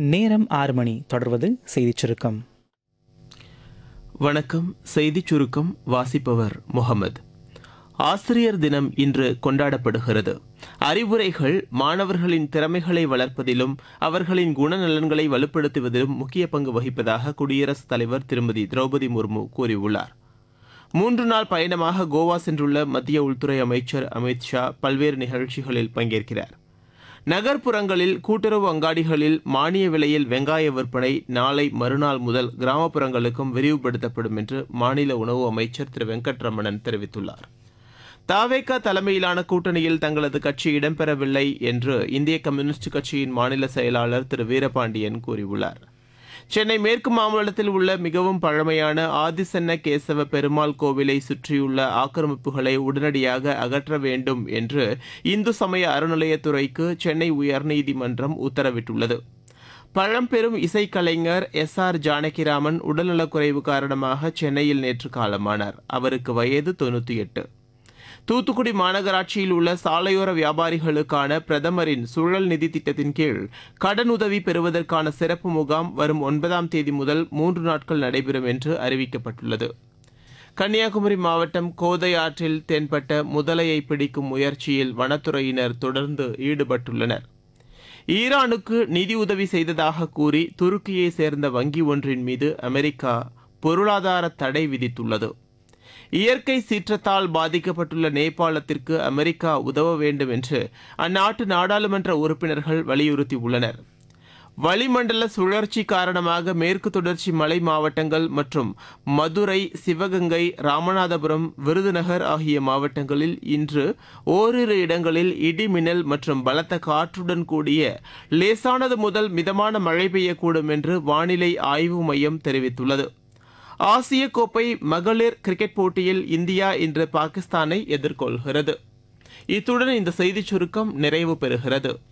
நேரம் ஆறு மணி தொடர்வது செய்திச் சுருக்கம் வணக்கம் செய்திச் சுருக்கம் வாசிப்பவர் முகமது ஆசிரியர் தினம் இன்று கொண்டாடப்படுகிறது அறிவுரைகள் மாணவர்களின் திறமைகளை வளர்ப்பதிலும் அவர்களின் குணநலன்களை வலுப்படுத்துவதிலும் முக்கிய பங்கு வகிப்பதாக குடியரசுத் தலைவர் திருமதி திரௌபதி முர்மு கூறியுள்ளார் மூன்று நாள் பயணமாக கோவா சென்றுள்ள மத்திய உள்துறை அமைச்சர் அமித் ஷா பல்வேறு நிகழ்ச்சிகளில் பங்கேற்கிறார் நகர்ப்புறங்களில் கூட்டுறவு அங்காடிகளில் மானிய விலையில் வெங்காய விற்பனை நாளை மறுநாள் முதல் கிராமப்புறங்களுக்கும் விரிவுபடுத்தப்படும் என்று மாநில உணவு அமைச்சர் திரு வெங்கட்ரமணன் தெரிவித்துள்ளார் தாவேகா தலைமையிலான கூட்டணியில் தங்களது கட்சி இடம்பெறவில்லை என்று இந்திய கம்யூனிஸ்ட் கட்சியின் மாநில செயலாளர் திரு வீரபாண்டியன் கூறியுள்ளார் சென்னை மேற்கு மாம்பலத்தில் உள்ள மிகவும் பழமையான ஆதிசன்ன கேசவ பெருமாள் கோவிலை சுற்றியுள்ள ஆக்கிரமிப்புகளை உடனடியாக அகற்ற வேண்டும் என்று இந்து சமய அறநிலையத்துறைக்கு சென்னை உயர்நீதிமன்றம் உத்தரவிட்டுள்ளது பழம்பெரும் இசைக்கலைஞர் எஸ் ஆர் ஜானகிராமன் உடல்நலக்குறைவு காரணமாக சென்னையில் நேற்று காலமானார் அவருக்கு வயது தொண்ணூற்றி எட்டு தூத்துக்குடி மாநகராட்சியில் உள்ள சாலையோர வியாபாரிகளுக்கான பிரதமரின் சுழல் நிதி திட்டத்தின் கீழ் கடன் உதவி பெறுவதற்கான சிறப்பு முகாம் வரும் ஒன்பதாம் தேதி முதல் மூன்று நாட்கள் நடைபெறும் என்று அறிவிக்கப்பட்டுள்ளது கன்னியாகுமரி மாவட்டம் கோதை ஆற்றில் தென்பட்ட முதலையை பிடிக்கும் முயற்சியில் வனத்துறையினர் தொடர்ந்து ஈடுபட்டுள்ளனர் ஈரானுக்கு நிதி உதவி செய்ததாக கூறி துருக்கியை சேர்ந்த வங்கி ஒன்றின் மீது அமெரிக்கா பொருளாதார தடை விதித்துள்ளது இயற்கை சீற்றத்தால் பாதிக்கப்பட்டுள்ள நேபாளத்திற்கு அமெரிக்கா உதவ வேண்டும் என்று அந்நாட்டு நாடாளுமன்ற உறுப்பினர்கள் வலியுறுத்தியுள்ளனர் வளிமண்டல சுழற்சி காரணமாக மேற்கு தொடர்ச்சி மலை மாவட்டங்கள் மற்றும் மதுரை சிவகங்கை ராமநாதபுரம் விருதுநகர் ஆகிய மாவட்டங்களில் இன்று ஓரிரு இடங்களில் இடி மின்னல் மற்றும் பலத்த காற்றுடன் கூடிய லேசானது முதல் மிதமான மழை பெய்யக்கூடும் என்று வானிலை ஆய்வு மையம் தெரிவித்துள்ளது ஆசிய கோப்பை மகளிர் கிரிக்கெட் போட்டியில் இந்தியா இன்று பாகிஸ்தானை எதிர்கொள்கிறது இத்துடன் இந்த செய்திச் சுருக்கம் நிறைவு பெறுகிறது